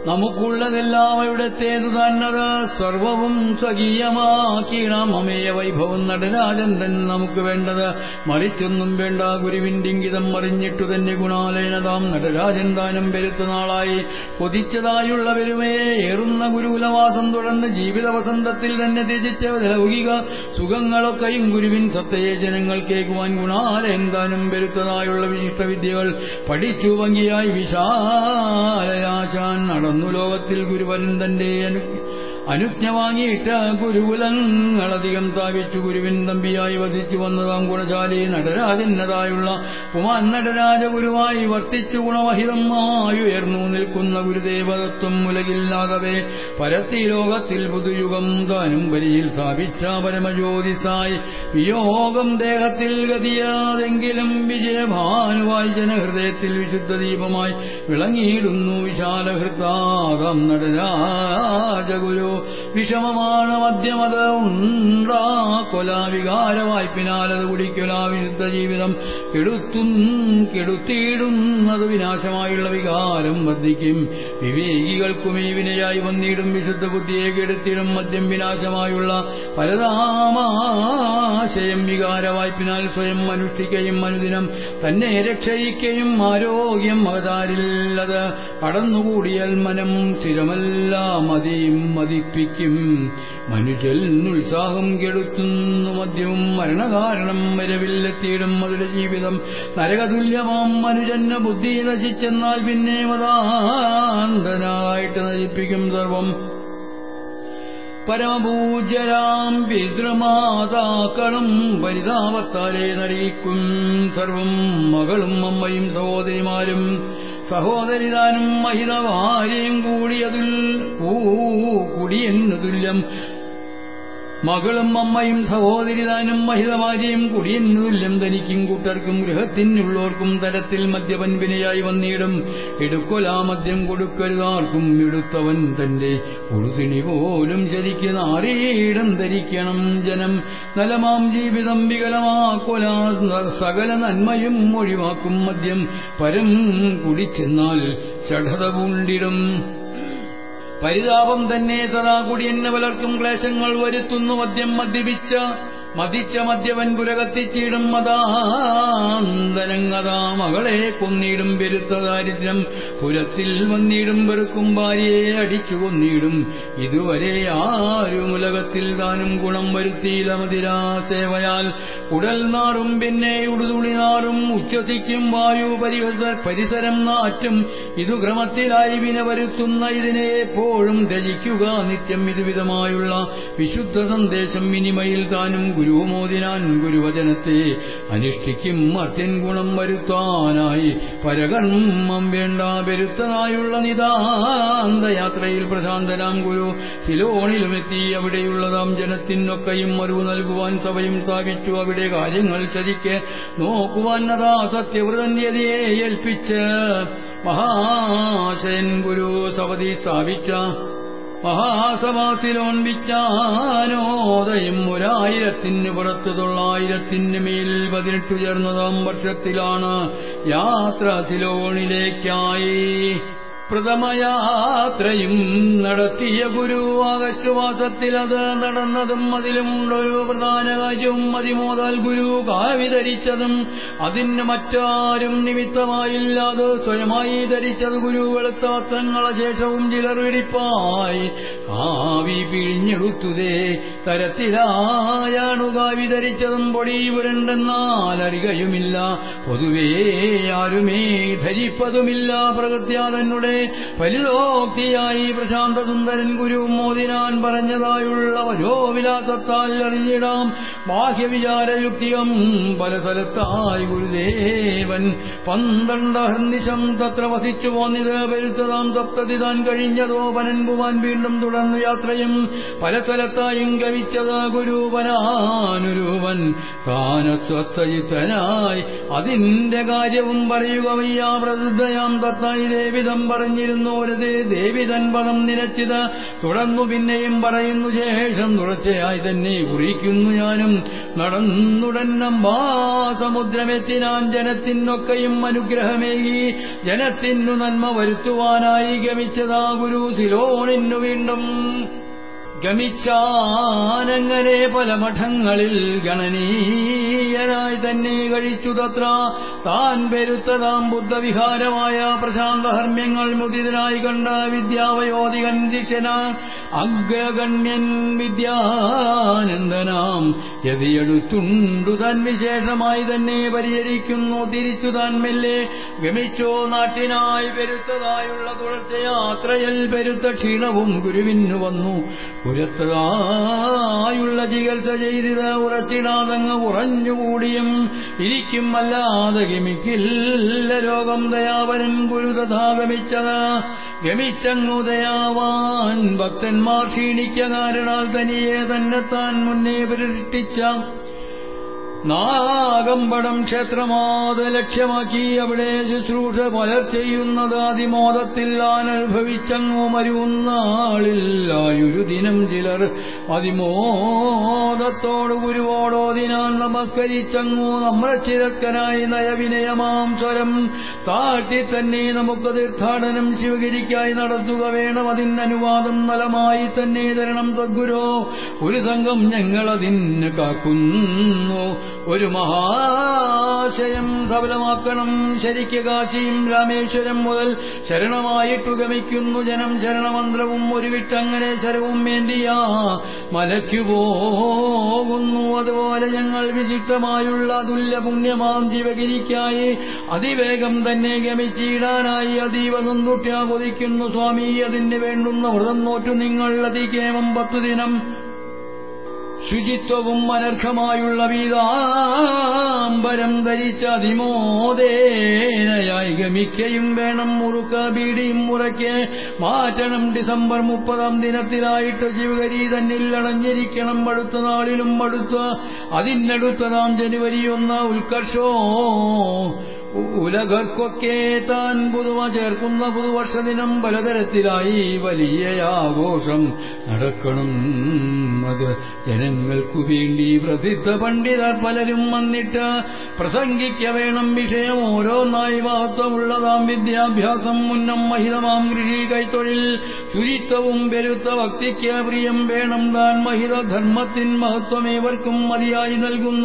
നമുക്കുള്ളതെല്ലാം അവിടത്തേതു തന്നത് സർവവും സ്വകീയമാക്കിയിടാം അമേയ വൈഭവം നടരാജൻ തന്നെ നമുക്ക് വേണ്ടത് മറിച്ചൊന്നും വേണ്ട ഗുരുവിന്റെ ഇംഗിതം മറിഞ്ഞിട്ടു തന്നെ ഗുണാലയനതാം നടരാജൻ ദാനം പെരുത്ത നാളായി കൊതിച്ചതായുള്ള പെരുമയെ ഏറുന്ന ഗുരുകുലവാസം തുടർന്ന് ജീവിത വസന്തത്തിൽ തന്നെ ത്യജിച്ച ലൗകിക സുഖങ്ങളൊക്കെയും ഗുരുവിൻ സത്തയെ ജനങ്ങൾ കേൾക്കുവാൻ ഗുണാലയൻ ദാനം പെരുത്തതായുള്ള വിശിഷ്ട വിദ്യകൾ പഠിച്ചു ഭംഗിയായി വിശാലയാശാൻ നടന്നു ലോകത്തിൽ ഗുരുവരൻ തന്റെ അനു അനുജ്ഞ വാങ്ങിയിട്ട് ഗുരുകുലങ്ങളധികം സ്ഥാപിച്ചു ഗുരുവിൻ തമ്പിയായി വസിച്ചു വന്നതാം ഗുണശാലി നടരാജന്നതായുള്ള ഉമാൻ നടരാജ ഗുരുവായി വർത്തിച്ചു ഗുണമഹിതമായുയർന്നു നിൽക്കുന്ന ഗുരുദേവതത്വം ഉലകില്ലാതവേ പരത്തി ലോകത്തിൽ പുതുയുഗം താനും വരിയിൽ സ്ഥാപിച്ച പരമജ്യോതിസായി വിയോഗം ദേഹത്തിൽ ഗതിയാതെങ്കിലും വിജയഭാനുവായി ജനഹൃദയത്തിൽ വിശുദ്ധ ദീപമായി വിളങ്ങിയിടുന്നു വിശാലഹൃത്താകം നടരാജഗുരു വിഷമമാണ് മദ്യമത് ഉണ്ടാക്കൊല വികാരവായ്പിനാലത് കുടിക്കൊല വിശുദ്ധ ജീവിതം കെടുത്തും കെടുത്തിയിടുന്നത് വിനാശമായുള്ള വികാരം വർദ്ധിക്കും വിവേകികൾക്കും ഈ വിനയായി വന്നിടും വിശുദ്ധ ബുദ്ധിയെ കെടുത്തിടും മദ്യം വിനാശമായുള്ള പലതാമാശയം വികാരവായ്പിനാൽ സ്വയം അനുഷ്ഠിക്കുകയും അനുദിനം തന്നെ രക്ഷയിക്കുകയും ആരോഗ്യം അവതാരില്ലത് കടന്നുകൂടിയാൽ മനം സ്ഥിരമല്ല മതിയും മതിപ്പിക്കും മനുഷ്യനുത്സാഹം കെടുത്തുന്നു മദ്യവും മരണകാരണം വരവില്ലെത്തിയിടും മധുര ജീവിതം നരകതുല്യമാം മനുജന് ബുദ്ധി നശിച്ചെന്നാൽ പിന്നെ മതാന്തനായിട്ട് നശിപ്പിക്കും സർവം പരമപൂജ്യരാം പിതൃമാതാക്കളും പരിതാപത്താലെ നടിക്കും സർവം മകളും അമ്മയും സഹോദരിമാരും സഹോദരിതാനും മഹിത ഭാര്യയും കൂടിയതിൽ കൂടിയെന്നു തുല്യം മകളും അമ്മയും സഹോദരിതാനും മഹിതമാരിയും കുടിയെന്നു തുല്യം തനിക്കും കൂട്ടർക്കും ഗൃഹത്തിനുള്ളവർക്കും തരത്തിൽ മദ്യപൻ വിനയായി വന്നിടും എടുക്കൊലാ മദ്യം കൊടുക്കരുതാർക്കും എടുത്തവൻ തന്റെ ഉഴുതിണി പോലും ശരിക്ക് നാറീടം ധരിക്കണം ജനം നലമാം ജീവിതം വികലമാക്കൊല സകല നന്മയും ഒഴിവാക്കും മദ്യം പരം കുടിച്ചെന്നാൽ ചടത പൂണ്ടിടും പരിതാപം തന്നെ സദാ കുടിയെന്നെ പലർക്കും ക്ലേശങ്ങൾ വരുത്തുന്നു മദ്യം മദ്യപിച്ച മതിച്ച മദ്യവൻ പുരകത്തിച്ചിടും മതാന്തരങ്ങതാ മകളെ കൊന്നിടും പെരുത്ത ദാരിദ്ര്യം പുരത്തിൽ വന്നിടും വെറുക്കും ഭാര്യയെ അടിച്ചു കൊന്നിടും ഇതുവരെ ആരും ഉലകത്തിൽ താനും ഗുണം വരുത്തിയില്ല മതിരാ സേവയാൽ ഉടൽ നാറും പിന്നെ ഉടുതുണി നാറും ഉച്ഛസിക്കും വായു പരിഹസ പരിസരം നാറ്റും ഇതു ക്രമത്തിലായി വിന വരുത്തുന്ന ഇതിനെ എപ്പോഴും രചിക്കുക നിത്യം ഇതുവിധമായുള്ള വിശുദ്ധ സന്ദേശം ഇനിമയിൽ താനും ഗുരുമോദിനാൻ ഗുരുവചനത്തെ അനുഷ്ഠിക്കും അത്യൻ ഗുണം വരുത്താനായി പരകർമ്മം വേണ്ട പെരുത്തനായുള്ള നിതാന്ത യാത്രയിൽ പ്രശാന്തനാം ഗുരു സിലോണിലുമെത്തി അവിടെയുള്ളതാം ജനത്തിനൊക്കെയും അറിവ് നൽകുവാൻ സഭയും സ്ഥാപിച്ചു അവിടെ കാര്യങ്ങൾ ശരിക്ക് നോക്കുവാൻ അതാ സത്യവ്രതന്യതയെ ഏൽപ്പിച്ച് മഹാശയൻ ഗുരു സവതി സ്ഥാപിച്ച മഹാസമാസിലോൻവിച്ചാനോദയം ഒരായിരത്തിന് പുറത്ത് തൊള്ളായിരത്തിന് മേൽ പതിനെട്ടു ചേർന്നതാം വർഷത്തിലാണ് യാത്ര സിലോണിലേക്കായി പ്രഥമയാത്രയും നടത്തിയ ഗുരു ആഗസ്റ്റ് മാസത്തിൽ അത് നടന്നതും അതിലുമുണ്ടൊരു പ്രധാന കാര്യവും അതിമോതാൽ ഗുരു കാവി ധരിച്ചതും അതിന് മറ്റാരും നിമിത്തമായില്ലാതെ സ്വയമായി ധരിച്ചത് ഗുരു വെളുത്ത വസ്ത്രങ്ങളെ ശേഷവും ചിലർ ഇടിപ്പായി കാവി പിഴിഞ്ഞെടുത്തുതേ തരത്തിലായാണു കാവി ധരിച്ചതും പൊടി പുരണ്ടെന്നാൽ അറിയുകയുമില്ല പൊതുവേ ആരുമേ ധരിപ്പതുമില്ല പ്രകൃത്യാ തന്നെ പരിലോക്തിയായി പ്രശാന്തസുന്ദരൻ ഗുരു മോദിനാൻ പറഞ്ഞതായുള്ള വജോവിലാസത്താൽ അറിഞ്ഞിടാം ബാഹ്യവിചാരയുക്തിയം പല സ്ഥലത്തായി ഗുരുദേവൻ പന്ത്രണ്ടഹർനിശം തത്ര വസിച്ചു പോന്നിത് പെരുത്തതാം സപ്തതി താൻ കഴിഞ്ഞതോ പനൻപുവാൻ വീണ്ടും തുടർന്നു യാത്രയും പല സ്ഥലത്തായും ഗവിച്ചത് ഗുരുവനാനുരൂപൻ താനസ്വസ്ഥയിത്തനായി അതിന്റെ കാര്യവും പറയുക വയ്യ പ്രസിദ്ധയാം തത്ത ഇതേ വിധം പറഞ്ഞു പറഞ്ഞിരുന്നോരത് ദേവി തൻ പദം നിലച്ചത് തുടർന്നു പിന്നെയും പറയുന്നു ശേഷം തുടർച്ചയായി തന്നെ കുറിക്കുന്നു ഞാനും നടന്നുടൻ അമ്പാ സമുദ്രമെത്തിനാൻ ജനത്തിനൊക്കെയും അനുഗ്രഹമേകി ജനത്തിനു നന്മ വരുത്തുവാനായി ഗമിച്ചതാ ഗുരു സിലോണിന്നു വീണ്ടും ഗമിച്ചാനങ്ങനെ പല മഠങ്ങളിൽ ഗണനീയനായി തന്നെ കഴിച്ചു തത്ര താൻ പെരുത്തതാം ബുദ്ധവിഹാരമായ പ്രശാന്തഹർമ്മ്യങ്ങൾ മുദിതനായി കണ്ട വിദ്യാവയോധികൻ ശിഷ്യന അഗ്രഗണ്യൻ വിദ്യാനന്ദനാം യതിയെടുത്തുണ്ടു താൻ വിശേഷമായി തന്നെ പരിചരിക്കുന്നു തിരിച്ചു താൻ മെല്ലെ ഗമിച്ചോ നാട്ടിനായി പെരുത്തതായുള്ള തുടർച്ചയാത്രയിൽ പെരുത്ത ക്ഷീണവും ഗുരുവിനു വന്നു ഉരത്തതായുള്ള ചികിത്സ ചെയ്തിത് ഉറച്ചിടാതങ്ങ് ഉറഞ്ഞുകൂടിയും ഇരിക്കും അല്ലാതെ ഗമിക്കില്ല രോഗം ദയാവരൻ ഗുരു തഥാ ഗമിച്ചത് ഗമിച്ചങ്ങു ദയാവാൻ ഭക്തന്മാർ ക്ഷീണിക്ക കാരണാൽ തനിയെ തന്നെത്താൻ മുന്നേ പ്രതിഷ്ഠിച്ച നാഗമ്പടം ക്ഷേത്രമാത് ലക്ഷ്യമാക്കി അവിടെ ശുശ്രൂഷ പലർ ചെയ്യുന്നത് അതിമോദത്തിൽ അനുഭവിച്ചങ്ങു മരുന്നാളിൽ ആയൊരു ദിനം ചിലർ അതിമോദത്തോടു ഗുരുവോടോതിനാൽ നമസ്കരിച്ചങ്ങു നമ്മുടെ ചിരസ്കനായി നയവിനയമാം സ്വരം താഴ്ത്തി തന്നെ നമുക്ക് തീർത്ഥാടനം ശിവഗിരിക്കായി നടത്തുക വേണം അതിന് അനുവാദം നലമായി തന്നെ തരണം സദ്ഗുരോ ഒരു സംഘം ഞങ്ങളതിന് കാക്കുന്നു ഒരു മഹാശയം സഫലമാക്കണം ശരിക്ക് കാശിയും രാമേശ്വരം മുതൽ ശരണമായിട്ടു ഗമിക്കുന്നു ജനം ശരണമന്ത്രവും ഒരു വിട്ടങ്ങനെ ശരവും വേണ്ടിയാ മലയ്ക്കു പോകുന്നു അതുപോലെ ഞങ്ങൾ വിശിഷ്ടമായുള്ള തുല്യ പുണ്യമാം ജീവഗിരിക്കായി അതിവേഗം തന്നെ ഗമിച്ചിടാനായി അതീവ സന്തുഷ്ട്യാ കൊതിക്കുന്നു സ്വാമി അതിന് വേണ്ടുന്ന വ്രതം നോറ്റു നിങ്ങൾ അതികേമം പത്തു ദിനം ശുചിത്വവും അനർഹമായുള്ള വീതാംബരം ധരിച്ച അതിമോദേനയായി ഗമിക്കയും വേണം മുറുക്ക ബീഡിയും മുറയ്ക്ക് മാറ്റണം ഡിസംബർ മുപ്പതാം ദിനത്തിലായിട്ട് ശിവകരി തന്നിൽ അടഞ്ഞിരിക്കണം അടുത്ത നാളിലും അടുത്ത അതിനടുത്തതാം ജനുവരി ഒന്ന് ഉത്കർഷോ ഉലകർക്കൊക്കെ താൻ പുതുമ ചേർക്കുന്ന പുതുവർഷ ദിനം പലതരത്തിലായി വലിയ ആഘോഷം നടക്കണം അത് ജനങ്ങൾക്കു വേണ്ടി പ്രസിദ്ധ പണ്ഡിതർ പലരും വന്നിട്ട് പ്രസംഗിക്ക വേണം വിഷയം ഓരോന്നായി മഹത്വമുള്ളതാം വിദ്യാഭ്യാസം മുന്നം മഹിതമാം കൃഷി കൈത്തൊഴിൽ ശുചിത്വവും പെരുത്ത ഭക്തിക്ക് പ്രിയം വേണം താൻ മഹിത ധർമ്മത്തിൻ മഹത്വമേവർക്കും മതിയായി നൽകുന്ന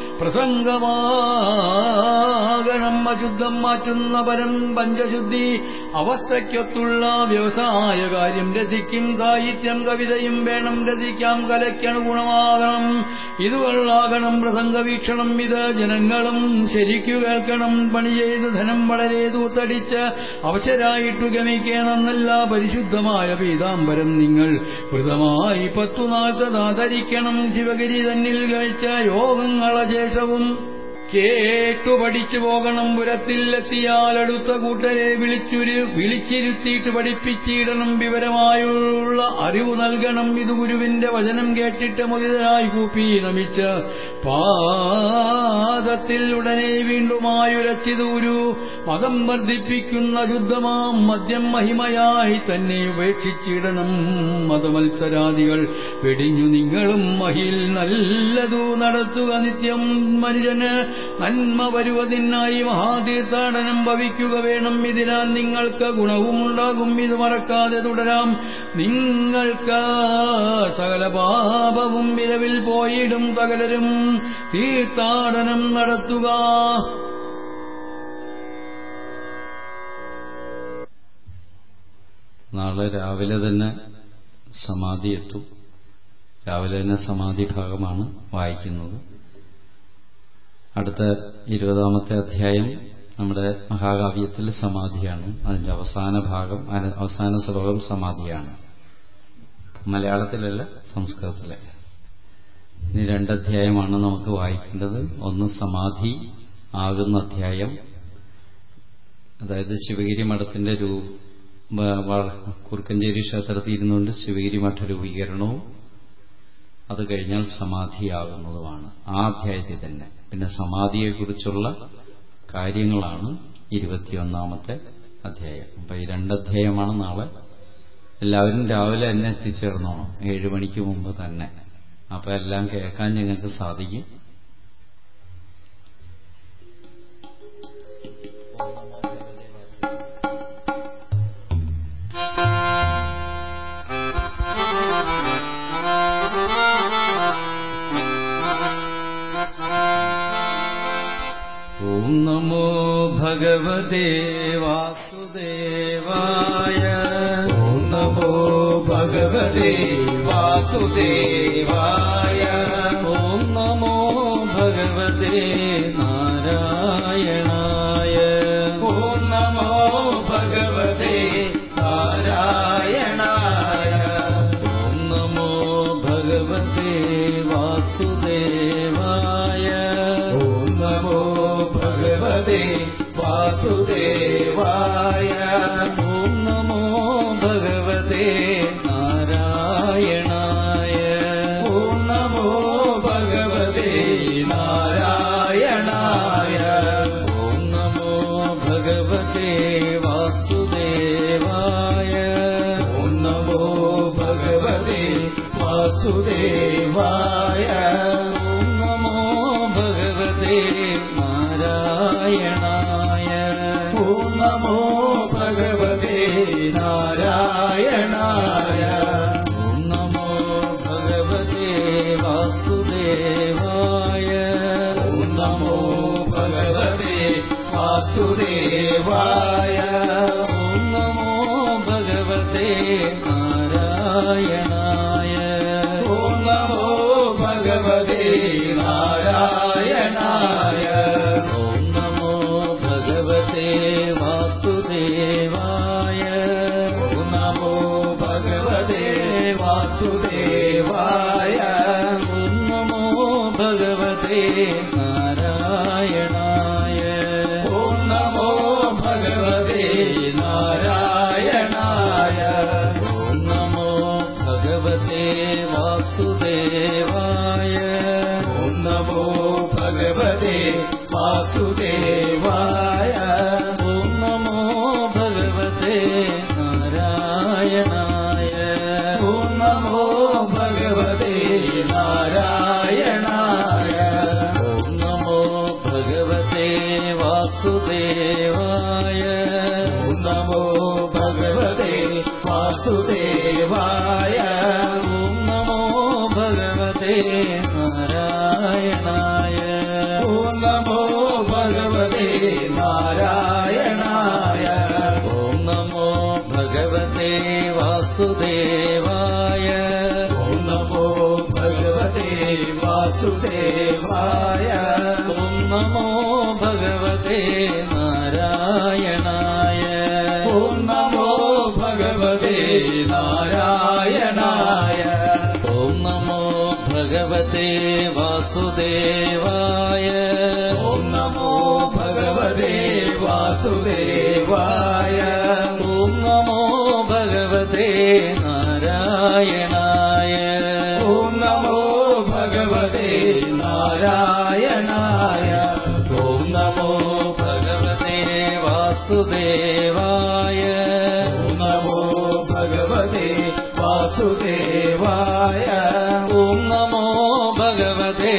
പ്രസംഗമാകണം അശുദ്ധം മാറ്റുന്ന പരം പഞ്ചശുദ്ധി അവസ്ഥയ്ക്കൊത്തുള്ള വ്യവസായ കാര്യം രസിക്കും സാഹിത്യം കവിതയും വേണം രസിക്കാം കലയ്ക്കനുഗുണമാകണം ഇതുകൊള്ളാകണം പ്രസംഗവീക്ഷണം ഇത് ജനങ്ങളും ശരിക്കു കേൾക്കണം പണി ചെയ്ത് ധനം വളരെ തൂത്തടിച്ച് അവശരായിട്ടു ഗമിക്കണമെന്നല്ല പരിശുദ്ധമായ പീതാംബരം നിങ്ങൾ വൃതമായി പത്തുനാൾ സദാ ധരിക്കണം ശിവഗിരി തന്നിൽ കഴിച്ച യോഗങ്ങള ശേഷവും കേട്ടു പഠിച്ചു പോകണം പുരത്തിലെത്തിയാൽ അടുത്ത കൂട്ടരെ വിളിച്ചുരു വിളിച്ചിരുത്തിയിട്ട് പഠിപ്പിച്ചിടണം വിവരമായുള്ള അറിവ് നൽകണം ഇത് ഗുരുവിന്റെ വചനം കേട്ടിട്ട് മുതിരായി കൂപ്പി നമിച്ച് പാദത്തിൽ ഉടനെ വീണ്ടുമായുരച്ചിത് ഗുരു മതം വർദ്ധിപ്പിക്കുന്ന ശുദ്ധമാം മദ്യം മഹിമയായി തന്നെ ഉപേക്ഷിച്ചിടണം മതമത്സരാദികൾ വെടിഞ്ഞു നിങ്ങളും മഹിൽ നല്ലതു നടത്തുക നിത്യം മനുഷ്യന് നന്മ വരുവതിനായി മഹാതീർത്ഥാടനം ഭവിക്കുക വേണം ഇതിനാൽ നിങ്ങൾക്ക് ഗുണവുമുണ്ടാകും ഇത് മറക്കാതെ തുടരാം നിങ്ങൾക്ക് സകല പാപവും വിരവിൽ പോയിടും സകലരും തീർത്ഥാടനം നടത്തുക നാളെ രാവിലെ തന്നെ സമാധി എത്തും രാവിലെ തന്നെ സമാധി ഭാഗമാണ് വായിക്കുന്നത് അടുത്ത ഇരുപതാമത്തെ അധ്യായം നമ്മുടെ മഹാകാവ്യത്തിൽ സമാധിയാണ് അതിന്റെ അവസാന ഭാഗം അവസാന ശ്ലോകം സമാധിയാണ് മലയാളത്തിലല്ല സംസ്കൃതത്തിലെ ഇനി രണ്ടധ്യായമാണ് നമുക്ക് വായിക്കേണ്ടത് ഒന്ന് സമാധി ആകുന്ന അധ്യായം അതായത് ശിവഗിരി മഠത്തിന്റെ രൂ കുറുക്കഞ്ചേരി ക്ഷേത്രത്തിൽ ഇരുന്നുകൊണ്ട് ശിവഗിരി മഠ രൂപീകരണവും അത് കഴിഞ്ഞാൽ സമാധിയാകുന്നതുമാണ് ആ അധ്യായത്തിൽ തന്നെ പിന്നെ സമാധിയെക്കുറിച്ചുള്ള കാര്യങ്ങളാണ് ഇരുപത്തിയൊന്നാമത്തെ അധ്യായം അപ്പൊ ഈ രണ്ട് അധ്യായമാണ് നാളെ എല്ലാവരും രാവിലെ തന്നെ എത്തിച്ചേർന്നോണം ഏഴ് മണിക്ക് മുമ്പ് തന്നെ അപ്പൊ എല്ലാം കേൾക്കാൻ ഞങ്ങൾക്ക് സാധിക്കും ഓം നമോ ഭഗവതേ വാസുദേവായ ഓം നമോ ഭഗവതേ വാസുദേവായ ഓം നമോ ഭഗവതേ നാരായണായ ഓം നമോ ഭഗവതേ നാരായണായ ഓം നമോ ഭഗവതേ വാസുദേവായ ഓം നമോ ഭഗവതേ വാസുദേവായ ഓം നമോ ഭഗവതേ നാരായണായ ഓം നമോ ഭഗവതേ നാരായണായ ഓം നമോ ഭഗവതേ വാസുദേവായ ഓം നമോ ഭഗവതേ വാസുദേവായ ഓം നമോ ഭഗവതേ നാരായണായ ഓം നമോ ഭഗവതേ നാരായണായ ഓം നമോ ഭഗവതേ വാസുദേവായ ഓം നമോ ഭഗവതേ വാസുദേവായ ഓം നമോ ഭഗവതേ നാരായണായ ഓം നമോ ഭഗവതേ നാരായണായ ഓം നമോ ഭഗവതേ വാസുദേവായ ഓം നമോ ഭഗവതേ വാസുദേവായ ഓം നമോ ഭഗവതേ നാരായണായ ഓം നമോ ഭഗവതേ നാരായണായ ഓം നമോ ഭഗവതേ വാസുദേവായ ഓം നമോ ഭഗവതേ വാസുദേവായ ഓം നമോ ഭഗവതേ നാരായണായ ഓം നമോ ഭഗവതേ നാരായണായ ഓം നമോ ഭഗവതേ വാസുദേവായ ഓം നമോ ഭഗവതേ വാസുദേവായ ഓം നമോ ഭഗവതേ നാരായണായ ഓം നമോ ഭഗവതേ നാരായണായ ഓം നമോ ഭഗവതേ വാസുദേവായ ഓം നമോ ഭഗവതേ വാസുദേവായ ഓം നമോ ഭഗവതേ നാരായണായ ഓം നമോ ഭഗവതേ നാരായണായ ഓം നമോ ഭഗവതേ വാസുദേവായ ഓം നമോ ഭഗവതേ വാസുദേവായ ഓം നമോ ഭഗവതേ നാരായണായ ഓം നമോ ഭഗവതേ നാരായണായ ഓം നമോ ഭഗവതേ വാസുദേവായ ഓം നമോ ഭഗവതേ വാസുദേവായ ഓം നമോ ഭഗവതേ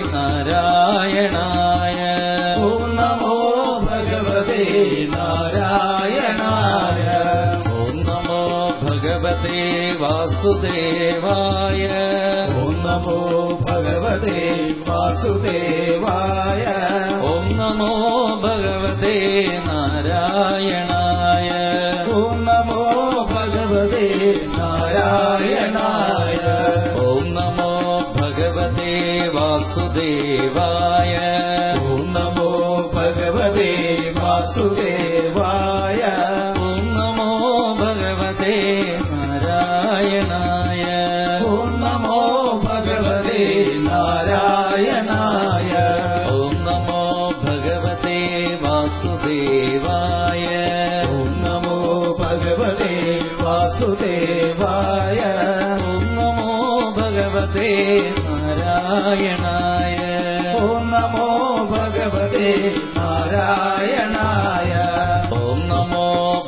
നാരായണായ ഓം നമോ ഭഗവതേ നാരായണായ ഓം നമോ ഭഗവതേ വാസുദേവായ ഓം നമോ ഭഗവതേ വാസുദേവായ ഓം നമോ ഭഗവതേ നാരായണായ ഓം നമോ ഭഗവതേ നാരായണായ ഓം നമോ ഭഗവതേ വാസുദേവായ ഓം നമോ ഭഗവതേ വാസുദേവായ ഓം നമോ ഭഗവതേ നാരായണായ ഓം നമോ ഭഗവതേ നാരായണായ ഓം നമോ ഭഗവതേ വാസുദേവായ ഓം നമോ ഭഗവതേ വാസുദേവായ ഓം നമോ ഭഗവതേ നാരായണായ ഓം നമോ ഭഗവതേ നാരായണായ ഓം നമോ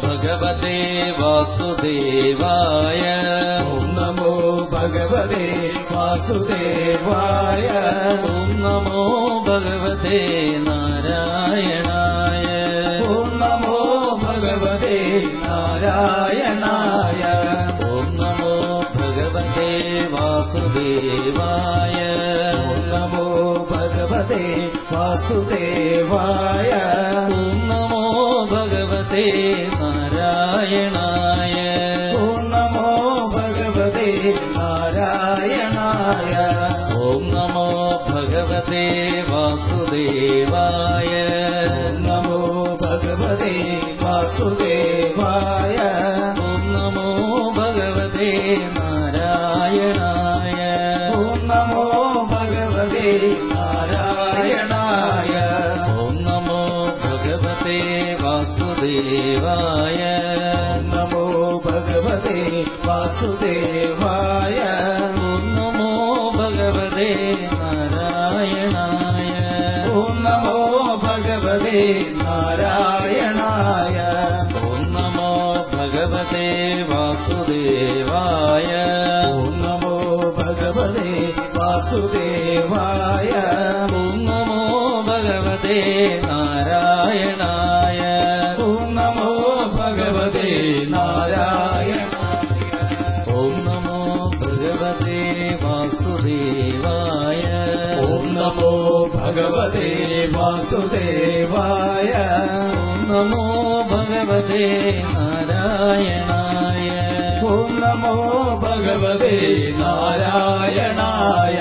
വാസുദേവായ ഓം നമോ ഭഗവതേ വാസുദേവായ ഓം നമോ ഭഗവതേ നാരായണായ ഓം നമോ ഭഗവതേ നാരായണായ ഓം നമോ ഭഗവതേ വാസുദേവായ ഓം നമോ ഭഗവതേ വാസുദേവായ ഓം നമോ ഭഗവതേ നാരായണായ ഓം നമോ ഭഗവതേ നാരായണായ ഓം നമോ ഭഗവതേ വാസുദേവായ ഓം നമോ ഭഗവതേ വാസുദേവായ ഓം നമോ ഭഗവതേ നാരായണായ ഓം നമോ ഭഗവതേ നാരായണായ ഓം നമോ ഭഗവതേ വാസുദേവായ ഓം നമോ ഭഗവതേ വാസുദേവായ ഓം നമോ ഭഗവതേ നാരായണായ ഓം നമോ ഭഗവതേ നാരായണായ ഓം നമോ ഭഗവതേ വാസുദേവായ ഓം നമോ ഭഗവതേ വാസുദേവായ ഓം നമോ ഭഗവതേ നാരായണായ ഓം നമോ ഭഗവതേ നാരായണായ ഓം നമോ ഭഗവതേ വാസുദേവായ ഓം നമോ ഭഗവതേ വാസുദേവായ ഓം നമോ ഭഗവതേ നാരായണായ ഓം നമോ ഭഗവതേ നാരായണായ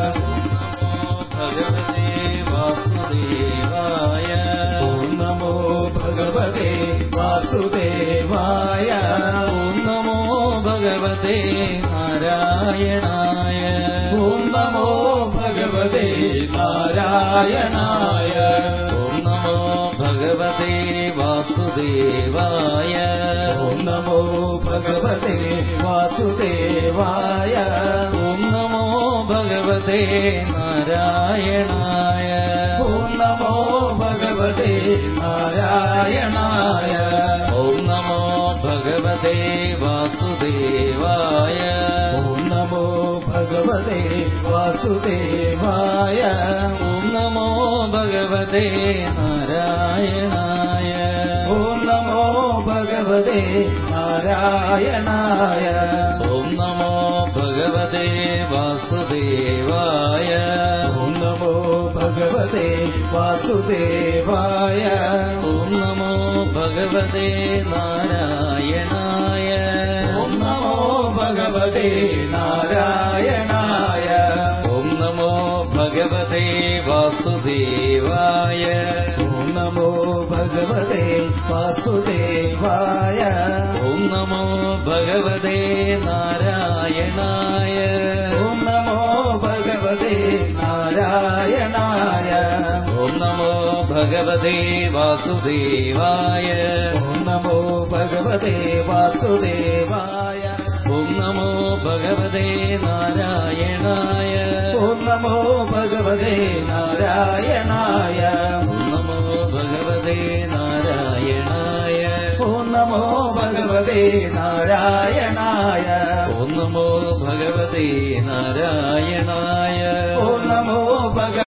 ഭഗവതേ വാസുദേവായ ഓം നമോ ഭഗവതേ വാസുദേവായ ഓം നമോ ഭഗവതേ നാരായണായ ഓം നമോ ഭഗവതേ നാരായണായ ഓം നമോ ഭഗവതേ വാസുദേവായ ഓം നമോ ഭഗവതേ വാസുദേവായ ഓം നമോ ഭഗവതേ നാരായണായ ഓം നമോ ഭഗവതേ നാരായണായ ഓം നമോ ഭഗവതേ വാസുദേവായ ഓം നമോ ഭഗവതേ വാസുദേവായ ഓം നമോ ഭഗവതേ നാരായണായ ഓം നമോ ഭഗവതേ നാരായണായ ഓം നമോ ഭഗവതേ വാസുദേവായ ഓം നമോ ഭഗവതേ വാസുദേവായ ഓം നമോ ഭഗവതേ നാരായണായ ഓം നമോ ഭഗവതേ നാരായണായ ഓം നമോ ഭഗവതേ വാസുദേവായ ഓം നമോ ഭഗവതേ വാസുദേവായ ഓം നമോ ഭഗവതേ നാരായണായ ഓം നമോ ഭഗവതേ നാരായണായ ഓം നമോ ഭഗവതേ വാസുദേവായ ഓം നമോ ഭഗവതേ വാസുദേവായ ഓം നമോ ഭഗവതേ നാരായണായ ഓം നമോ ഭഗവതേ നാരായണായ ഓം നമോ ഭഗവതേ നാരായണായ ഓം നമോ ഭഗവതേ നാരായണായ ഓം നമോ ഭഗവതേ നാരായണായ ഓം നമോ ഭഗ